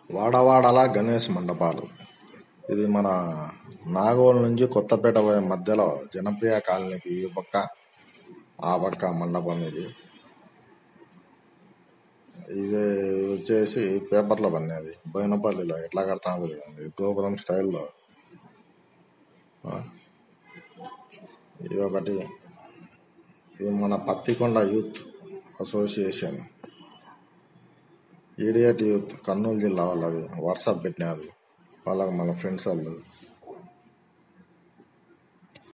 వాడవాడలా గణేష్ మండపాలు ఇది మన నాగోల్ నుంచి కొత్తపేట పోయే మధ్యలో జనప్రియ కాలనీకి ఈ పక్క ఆ పక్క మండపం ఇది ఇది వచ్చేసి పేపర్లో పడినది బోయినపల్లిలో ఎట్లా కడతామో తెలియదు గోపురం స్టైల్లో ఆ. ఇది ఒకటి ఇది మన Pattikonda youth association idiot youth Kurnool జిల్లా వాళ్ళది వాట్సాప్ పెట్టినారు వాళ్ళకి మన ఫ్రెండ్స్ వాళ్ళు